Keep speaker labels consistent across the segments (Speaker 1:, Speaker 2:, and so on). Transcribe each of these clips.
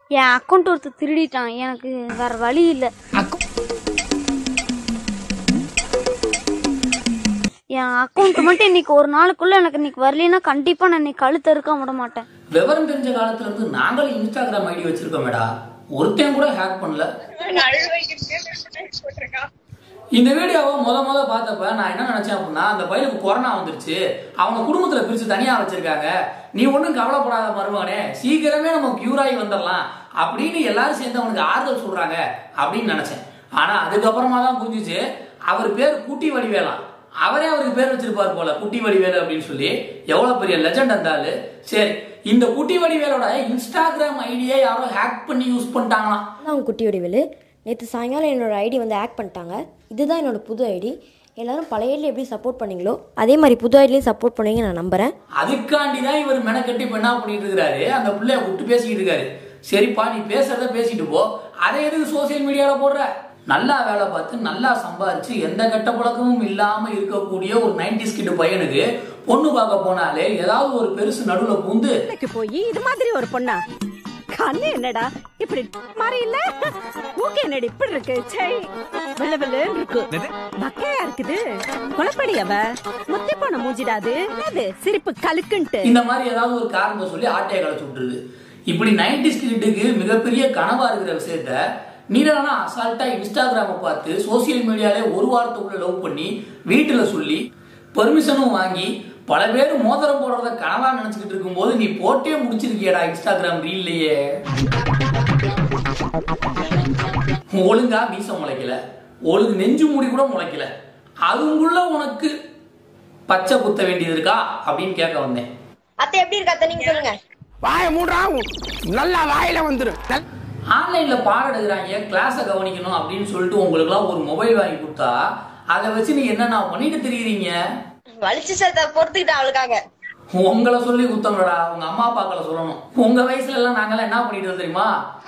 Speaker 1: என் account ஒருத்தர் திருடிட்டான் எனக்கு வேற வழி இல்லை என் அக்கௌண்ட் மட்டும் இன்னைக்கு ஒரு நாளுக்குள்ள எனக்கு இன்னைக்கு வரலைன்னா கண்டிப்பா நான் இன்னைக்கு கழுத்து இருக்க விட மாட்டேன்
Speaker 2: விவரம் தெரிஞ்ச காலத்துல இருந்து நாங்களும் இன்ஸ்டாகிராம் ஐடி வச்சிருக்கோம் மேடா ஒருத்தன் கூட ஹேக் பண்ணல இந்த வீடியோவை முத முத பார்த்தப்ப நான் என்ன நினைச்சேன் அப்படின்னா அந்த பையனுக்கு கொரோனா வந்துருச்சு அவங்க குடும்பத்துல பிரிச்சு தனியா வச்சிருக்காங்க நீ ஒன்றும் கவலைப்படாத மருமகனே சீக்கிரமே நம்ம கியூர் ஆகி வந்துடலாம் அப்படின்னு எல்லாரும் சேர்ந்து அவனுக்கு ஆறுதல் சொல்றாங்க அப்படின்னு நினைச்சேன் ஆனா அதுக்கப்புறமா தான் புரிஞ்சுச்சு அவர் பேர் குட்டி வடிவேலாம் அவரே அவருக்கு பேர் வச்சிருப்பார் போல குட்டி வடிவேலு அப்படின்னு சொல்லி எவ்வளவு பெரிய லெஜண்ட் இருந்தாலு சரி இந்த குட்டி வடிவேலோட இன்ஸ்டாகிராம் ஐடியை யாரோ ஹேக் பண்ணி யூஸ் பண்ணிட்டாங்களாம்
Speaker 3: நான் உங்கள் குட்டி வடிவேலு நேற்று சாயங்காலம் என்னோட ஐடி வந்து ஆக்ட் பண்ணிட்டாங்க இதுதான் என்னோட புது ஐடி எல்லாரும் பழைய ஐடியில் எப்படி சப்போர்ட் பண்ணீங்களோ அதே மாதிரி புது ஐடிலையும் சப்போர்ட் பண்ணுவீங்க நான் நம்புகிறேன்
Speaker 2: அதுக்காண்டி தான் இவர் மெனக்கட்டி இப்ப என்ன பண்ணிட்டு இருக்காரு அந்த பிள்ளைய விட்டு பேசிக்கிட்டு இருக்காரு சரிப்பா நீ பேசுறத பேசிட்டு போ அதை எதுக்கு சோசியல் மீடியால போடுற நல்லா வேலை பார்த்து நல்லா சம்பாரிச்சு எந்த கெட்ட பழக்கமும் இல்லாம இருக்கக்கூடிய ஒரு நைன்டிஸ் கிட்டு பையனுக்கு பொண்ணு பார்க்க போனாலே ஏதாவது ஒரு பெருசு நடுவுல பூந்து
Speaker 4: வேலைக்கு போய் இது மாதிரி ஒரு பொண்ணா கண்ணு என்னடா இப்படி மாதிரி இல்ல மூக்கு என்னடி இப்படி இருக்கு சை வெள்ள வெள்ளன்னு இருக்கு பக்கையா இருக்குது குழப்படி அவ முத்தி போன மூஞ்சிடாது அது சிரிப்பு கலுக்குன்ட்டு
Speaker 2: இந்த மாதிரி ஏதாவது ஒரு காரணத்தை சொல்லி ஆட்டையை களைச்சு விட்டுருது இப்படி நைன்டிஸ் கிட்டுக்கு மிகப்பெரிய கனவா இருக்கிற விஷயத்த நீடனா அசால்ட்டா இன்ஸ்டாகிராமை பார்த்து சோசியல் மீடியாலே ஒரு வாரத்துக்குள்ள லவ் பண்ணி வீட்டுல சொல்லி பெர்மிஷனும் வாங்கி பல பேர் மோதிரம் போடுறத கனவா நினைச்சுக்கிட்டு இருக்கும்போது நீ போட்டே முடிச்சிருக்கியடா இன்ஸ்டாகிராம் ரீல்லையே ஒழுங்கா மீசம் முளைக்கல ஒழுங்கு நெஞ்சு மூடி கூட முளைக்கல அதுக்குள்ள உனக்கு பச்சை குத்த வேண்டியது இருக்கா அப்படின்னு கேட்க வந்தேன்
Speaker 5: அத்தை எப்படி இருக்கு அத்தை நீங்க சொல்லுங்க
Speaker 6: வாய மூடுறா நல்லா வாயில வந்துரும் நல்-
Speaker 2: ஆன்லைன்ல பாடம் எடுக்கிறாங்க கிளாஸை கவனிக்கணும் அப்படின்னு சொல்லிட்டு உங்களுக்குலாம் ஒரு மொபைல் வாங்கி கொடுத்தா அதை வச்சு நீங்க என்னென்ன பண்ணிட்டு தெரியுறீங்க
Speaker 5: வலிச்சு சேர்த்த பொறுத்துக்கிட்டேன் அவளுக்காக
Speaker 2: உங்களை சொல்லி குத்தங்களடா உங்க அம்மா அப்பாக்களை சொல்லணும் உங்க வயசுல எல்லாம் நாங்கெல்லாம் என்ன பண்ணிட்டு இருந்தோம் தெரியுமா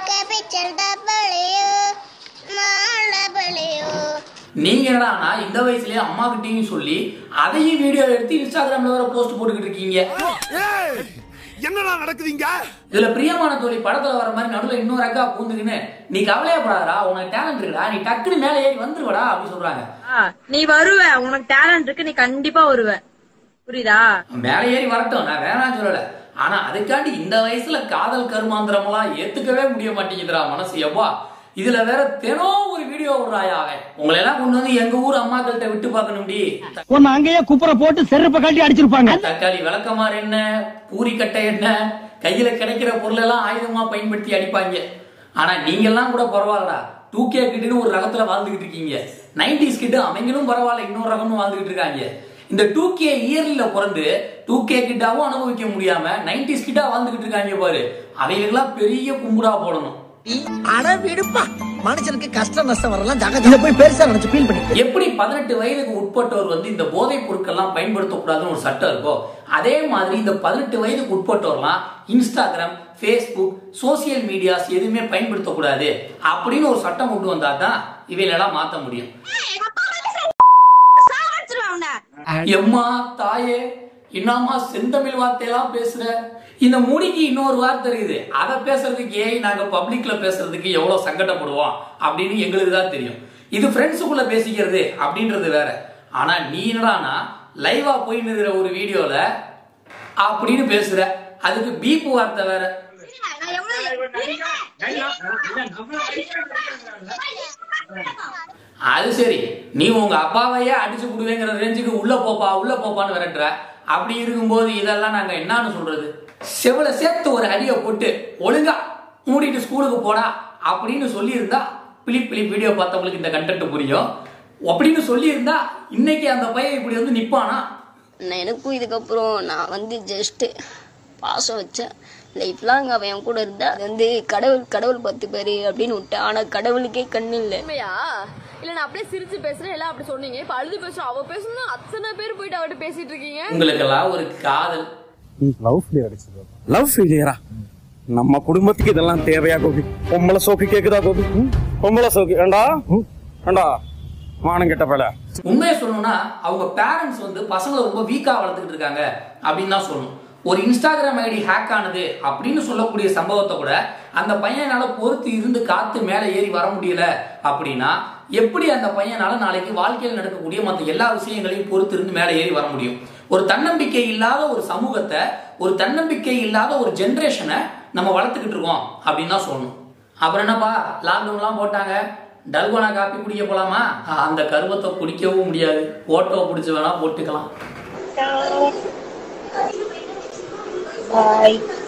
Speaker 2: நீங்க என்னடானா இந்த வயசுலயே அம்மா கிட்டயும் சொல்லி அதையும் வீடியோ எடுத்து இன்ஸ்டாகிராம்ல வேற போஸ்ட் போட்டுக்கிட்டு இருக்கீங்க
Speaker 6: என்னடா நடக்குதுங்க
Speaker 2: இதுல பிரியமான தோழி படத்துல வர மாதிரி நடுவுல இன்னொரு அக்கா பூந்துக்கின்னு நீ கவலையப்படாதடா உனக்கு டேலண்ட் இருக்குடா நீ டக்குன்னு மேலே ஏறி வந்துருவடா அப்படின்னு சொல்றாங்க
Speaker 7: நீ வருவ உனக்கு டேலண்ட் இருக்கு நீ கண்டிப்பா வருவ புரியுதா
Speaker 2: மேலே ஏறி வரட்டும் நான் வேணாம் சொல்லல ஆனா அதுக்காண்டி இந்த வயசுல காதல் கருமாந்திரமெல்லாம் ஏத்துக்கவே முடிய மாட்டேங்குதுடா மனசு எவ்வா இதுல வேற தினம் ஒரு வீடியோ விடுறாயா அவன் உங்களை எல்லாம் கொண்டு வந்து எங்க ஊர் அம்மாக்கள்கிட்ட விட்டு பார்க்கணும்டி
Speaker 8: உன்னை அங்கேயே குப்புற போட்டு செருப்ப கட்டி அடிச்சிருப்பாங்க
Speaker 2: தக்காளி விளக்கமாறு என்ன பூரிக்கட்டை என்ன கையில கிடைக்கிற பொருள் எல்லாம் ஆயுதமா பயன்படுத்தி அடிப்பாங்க ஆனா நீங்க எல்லாம் கூட பரவாயில்லடா டூ கே கிட்டுன்னு ஒரு ரகத்துல வாழ்ந்துகிட்டு இருக்கீங்க நைன்டிஸ் கிட்டு அவங்களும் பரவாயில்ல இன்னொரு ரகமும் வாழ்ந்துகிட்டு இருக்காங்க இந்த டூ கே இயர்ல பிறந்து டூ கே கிட்டாவும் அனுபவிக்க முடியாம நைன்டிஸ் கிட்டா வாழ்ந்துகிட்டு இருக்காங்க பாரு அவைகளுக்கெல்லாம் பெரிய கும்புடா போடணும்
Speaker 9: அட விடுப்பா மனுஷனுக்கு கஷ்டம் நஷ்டம் வரலாம் ஜாகிரதையா போய் பெருசா நினைச்சு ஃபீல் பண்ணி
Speaker 2: எப்படி பதினெட்டு வயதுக்கு உட்பட்டவர் வந்து இந்த போதைப் பொருட்கள்லாம் பயன்படுத்தக்கூடாதுன்னு ஒரு சட்டம் இருக்கோ அதே மாதிரி இந்த பதினெட்டு வயதுக்கு உட்பட்டவர்லாம் இன்ஸ்டாகிராம் ஃபேஸ்புக் சோசியல் மீடியாஸ் எதுவுமே பயன்படுத்தக்கூடாது அப்படின்னு ஒரு சட்டம் கொண்டு வந்தா தான் இவைகளெல்லாம் மாத்த முடியும் எம்மா தாயே என்னம்மா செந்தமிழ் வார்த்தையெல்லாம் பேசுற இந்த முடிக்கு இன்னொரு வார்த்தை இருக்குது அதை பேசுறதுக்கு ஏன் நாங்க பப்ளிக்ல பேசுறதுக்கு எவ்வளவு சங்கடப்படுவோம் அப்படின்னு எங்களுக்கு தான் தெரியும் இது ஃப்ரெண்ட்ஸுக்குள்ள பேசிக்கிறது அப்படின்றது வேற ஆனா நீ என்னடானா லைவா போய் நிறுற ஒரு வீடியோல அப்படின்னு பேசுற அதுக்கு பீப் வார்த்தை வேற அது சரி நீ உங்க அப்பாவையே அடிச்சு விடுவேங்கிற ரேஞ்சுக்கு உள்ள போப்பா உள்ள போப்பான்னு விரட்டுற அப்படி இருக்கும்போது இதெல்லாம் நாங்க என்னன்னு சொல்றது செவல சேர்த்து ஒரு அடியை போட்டு ஒழுங்கா மூடிட்டு ஸ்கூலுக்கு போடா அப்படின்னு சொல்லியிருந்தா பிளிப் பிளிப் வீடியோ பார்த்தவங்களுக்கு இந்த கண்டென்ட் புரியும் அப்படின்னு சொல்லியிருந்தா இன்னைக்கு அந்த பையன் இப்படி வந்து நிப்பானா
Speaker 10: எனக்கும் இதுக்கப்புறம் நான் வந்து ஜஸ்ட் பாசம் வச்சேன் லைஃப் லாங் அவன் என் கூட இருந்தா அது வந்து கடவுள் கடவுள் பத்து பேரு அப்படின்னு விட்டேன் ஆனா கடவுளுக்கே கண்ணு இல்லை
Speaker 11: உண்மையா இல்ல நான் அப்படியே சிரிச்சு பேசுறேன் எல்லாம் அப்படி சொன்னீங்க இப்ப அழுது பேசுறோம் அவ பேசணும் அத்தனை பேர் போயிட்டு அவட்ட பேசிட்டு இருக்கீங்க
Speaker 2: உங்களுக்கெல்லாம் ஒரு காதல்
Speaker 12: லவ் ஃபெயிலியர் அடிச்சது லவ் ஃபெயிலியரா நம்ம குடும்பத்துக்கு இதெல்லாம் தேவையா கோபி பொம்பளை சோக்கு கேக்குதா கோபி பொம்பளை சோக்கு ஏண்டா ஏண்டா மானம் கெட்ட பல
Speaker 2: உண்மையை சொல்லணும்னா அவங்க பேரண்ட்ஸ் வந்து பசங்களை ரொம்ப வீக்கா வளர்த்துக்கிட்டு இருக்காங்க அப்படின்னு தான் சொல்லணும் ஒரு இன்ஸ்டாகிராம் ஐடி ஹேக் ஆனது அப்படின்னு சொல்லக்கூடிய சம்பவத்தை கூட அந்த பையனால பொறுத்து இருந்து காத்து மேலே ஏறி வர முடியல அப்படின்னா எப்படி அந்த பையனால நாளைக்கு வாழ்க்கையில் நடக்கக்கூடிய மற்ற எல்லா விஷயங்களையும் பொறுத்து இருந்து மேலே ஏறி வர முடியும் ஒரு தன்னம்பிக்கை இல்லாத ஒரு சமூகத்தை ஒரு தன்னம்பிக்கை இல்லாத ஒரு ஜென்ரேஷனை நம்ம வளர்த்துக்கிட்டு இருக்கோம் அப்படின்னு தான் சொல்லணும் அப்புறம் என்னப்பா லாக்டவுன்லாம் போட்டாங்க டல்கோனா காப்பி குடிக்க போலாமா அந்த கருவத்தை குடிக்கவும் முடியாது ஓட்டோ பிடிச்சி வேணா போட்டுக்கலாம்
Speaker 5: பாய்